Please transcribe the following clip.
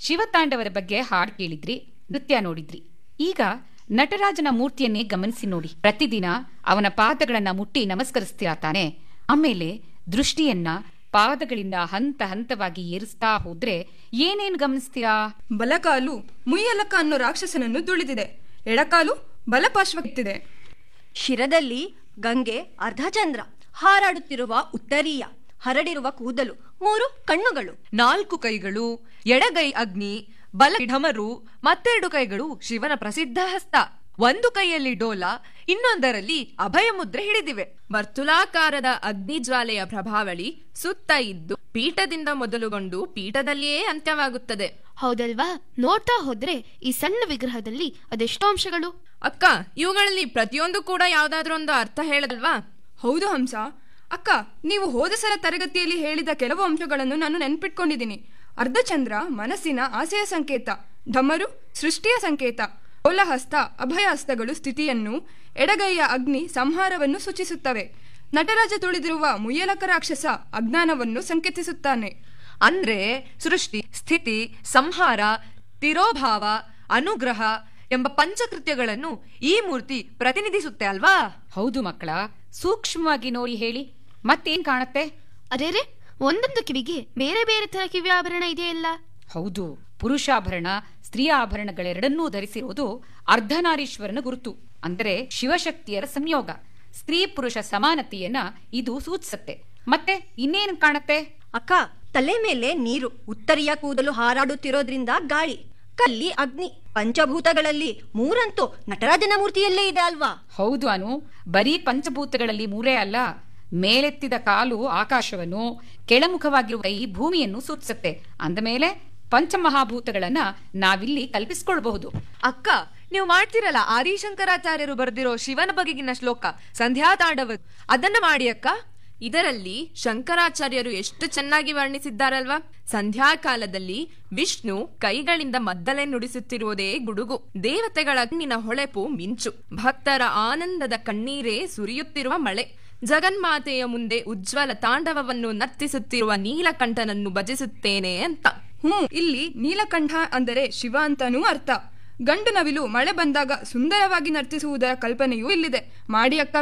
ಶಿವತಾಂಡವರ ಬಗ್ಗೆ ಹಾಡು ಕೇಳಿದ್ರಿ ನೃತ್ಯ ನೋಡಿದ್ರಿ ಈಗ ನಟರಾಜನ ಮೂರ್ತಿಯನ್ನೇ ಗಮನಿಸಿ ನೋಡಿ ಪ್ರತಿದಿನ ಅವನ ಪಾದಗಳನ್ನ ಮುಟ್ಟಿ ನಮಸ್ಕರಿಸ್ತೀರಾ ತಾನೆ ಆಮೇಲೆ ದೃಷ್ಟಿಯನ್ನ ಪಾದಗಳಿಂದ ಹಂತ ಹಂತವಾಗಿ ಏರಿಸ್ತಾ ಹೋದ್ರೆ ಏನೇನ್ ಗಮನಿಸ್ತೀರಾ ಬಲಕಾಲು ಮುಯ್ಯಲಕ ಅನ್ನೋ ರಾಕ್ಷಸನನ್ನು ತುಳಿದಿದೆ ಎಡಕಾಲು ಬಲಪಾರ್ಶ್ವಕ್ಕಿದೆ ಶಿರದಲ್ಲಿ ಗಂಗೆ ಅರ್ಧಚಂದ್ರ ಹಾರಾಡುತ್ತಿರುವ ಉತ್ತರೀಯ ಹರಡಿರುವ ಕೂದಲು ಮೂರು ಕಣ್ಣುಗಳು ನಾಲ್ಕು ಕೈಗಳು ಎಡಗೈ ಅಗ್ನಿ ಬಲ ಢಮರು ಮತ್ತೆರಡು ಕೈಗಳು ಶಿವನ ಪ್ರಸಿದ್ಧ ಹಸ್ತ ಒಂದು ಕೈಯಲ್ಲಿ ಡೋಲ ಇನ್ನೊಂದರಲ್ಲಿ ಅಭಯ ಮುದ್ರೆ ಹಿಡಿದಿವೆ ವರ್ತುಲಾಕಾರದ ಅಗ್ನಿಜ್ವಾಲೆಯ ಪ್ರಭಾವಳಿ ಸುತ್ತ ಇದ್ದು ಪೀಠದಿಂದ ಮೊದಲುಗೊಂಡು ಪೀಠದಲ್ಲಿಯೇ ಅಂತ್ಯವಾಗುತ್ತದೆ ಹೌದಲ್ವಾ ನೋಡ್ತಾ ಹೋದ್ರೆ ಈ ಸಣ್ಣ ವಿಗ್ರಹದಲ್ಲಿ ಅದೆಷ್ಟೋ ಅಂಶಗಳು ಅಕ್ಕ ಇವುಗಳಲ್ಲಿ ಪ್ರತಿಯೊಂದು ಕೂಡ ಯಾವ್ದಾದ್ರೂ ಒಂದು ಅರ್ಥ ಹೇಳದಲ್ವಾ ಹೌದು ಹಂಸ ಅಕ್ಕ ನೀವು ಹೋದ ಸಲ ತರಗತಿಯಲ್ಲಿ ಹೇಳಿದ ಕೆಲವು ಅಂಶಗಳನ್ನು ನಾನು ನೆನ್ಪಿಟ್ಕೊಂಡಿದ್ದೀನಿ ಅರ್ಧಚಂದ್ರ ಮನಸ್ಸಿನ ಆಸೆಯ ಸಂಕೇತ ಢಮರು ಸೃಷ್ಟಿಯ ಸಂಕೇತ ಹಸ್ತ ಅಭಯ ಹಸ್ತಗಳು ಸ್ಥಿತಿಯನ್ನು ಎಡಗೈಯ ಅಗ್ನಿ ಸಂಹಾರವನ್ನು ಸೂಚಿಸುತ್ತವೆ ನಟರಾಜ ತುಳಿದಿರುವ ಮುಯ್ಯಲಕ ರಾಕ್ಷಸ ಅಜ್ಞಾನವನ್ನು ಸಂಕೇತಿಸುತ್ತಾನೆ ಅಂದ್ರೆ ಸೃಷ್ಟಿ ಸ್ಥಿತಿ ಸಂಹಾರ ತಿರೋಭಾವ ಅನುಗ್ರಹ ಎಂಬ ಪಂಚಕೃತ್ಯಗಳನ್ನು ಈ ಮೂರ್ತಿ ಪ್ರತಿನಿಧಿಸುತ್ತೆ ಅಲ್ವಾ ಹೌದು ಮಕ್ಕಳ ಸೂಕ್ಷ್ಮವಾಗಿ ನೋಡಿ ಹೇಳಿ ಮತ್ತೇನ್ ಕಾಣತ್ತೆ ಅರೇರೆ ಒಂದೊಂದು ಕಿವಿಗೆ ಬೇರೆ ಬೇರೆ ತರ ಕಿವಿ ಆಭರಣ ಇದೆಯಲ್ಲ ಹೌದು ಪುರುಷಾಭರಣ ಸ್ತ್ರೀ ಆಭರಣಗಳೆರಡನ್ನೂ ಧರಿಸಿರುವುದು ಅರ್ಧನಾರೀಶ್ವರನ ಗುರುತು ಅಂದರೆ ಶಿವಶಕ್ತಿಯರ ಸಂಯೋಗ ಸ್ತ್ರೀ ಪುರುಷ ಸಮಾನತೆಯನ್ನ ಇದು ಸೂಚಿಸುತ್ತೆ ಮತ್ತೆ ಇನ್ನೇನು ಕಾಣತ್ತೆ ಅಕ್ಕ ತಲೆ ಮೇಲೆ ನೀರು ಉತ್ತರಿಯ ಕೂದಲು ಹಾರಾಡುತ್ತಿರೋದ್ರಿಂದ ಗಾಳಿ ಕಲ್ಲಿ ಅಗ್ನಿ ಪಂಚಭೂತಗಳಲ್ಲಿ ಮೂರಂತೂ ನಟರಾಜನ ಮೂರ್ತಿಯಲ್ಲೇ ಇದೆ ಅಲ್ವಾ ಹೌದು ಅನು ಬರೀ ಪಂಚಭೂತಗಳಲ್ಲಿ ಮೂರೇ ಅಲ್ಲ ಮೇಲೆತ್ತಿದ ಕಾಲು ಆಕಾಶವನ್ನು ಕೆಳಮುಖವಾಗಿರುವ ಕೈ ಭೂಮಿಯನ್ನು ಸೂಚಿಸುತ್ತೆ ಅಂದಮೇಲೆ ಪಂಚಮಹಾಭೂತಗಳನ್ನ ನಾವಿಲ್ಲಿ ಕಲ್ಪಿಸಿಕೊಳ್ಬಹುದು ಅಕ್ಕ ನೀವು ಮಾಡ್ತಿರಲ್ಲ ಆದಿಶಂಕರಾಚಾರ್ಯರು ಬರೆದಿರೋ ಶಿವನ ಬಗೆಗಿನ ಶ್ಲೋಕ ಸಂಧ್ಯಾ ತಾಂಡವ ಅದನ್ನ ಮಾಡಿ ಅಕ್ಕ ಇದರಲ್ಲಿ ಶಂಕರಾಚಾರ್ಯರು ಎಷ್ಟು ಚೆನ್ನಾಗಿ ವರ್ಣಿಸಿದ್ದಾರಲ್ವಾ ಸಂಧ್ಯಾಕಾಲದಲ್ಲಿ ವಿಷ್ಣು ಕೈಗಳಿಂದ ಮದ್ದಲೆ ನುಡಿಸುತ್ತಿರುವುದೇ ಗುಡುಗು ದೇವತೆಗಳ ಕಣ್ಣಿನ ಹೊಳೆಪು ಮಿಂಚು ಭಕ್ತರ ಆನಂದದ ಕಣ್ಣೀರೇ ಸುರಿಯುತ್ತಿರುವ ಮಳೆ ಜಗನ್ಮಾತೆಯ ಮುಂದೆ ಉಜ್ವಲ ತಾಂಡವವನ್ನು ನರ್ತಿಸುತ್ತಿರುವ ನೀಲಕಂಠನನ್ನು ಭಜಿಸುತ್ತೇನೆ ಅಂತ ಹ್ಮ್ ಇಲ್ಲಿ ನೀಲಕಂಠ ಅಂದರೆ ಶಿವ ಅಂತಾನೂ ಅರ್ಥ ಗಂಡು ನವಿಲು ಮಳೆ ಬಂದಾಗ ಸುಂದರವಾಗಿ ನರ್ತಿಸುವುದರ ಕಲ್ಪನೆಯೂ ಇಲ್ಲಿದೆ ಮಾಡಿ ಅಕ್ಕ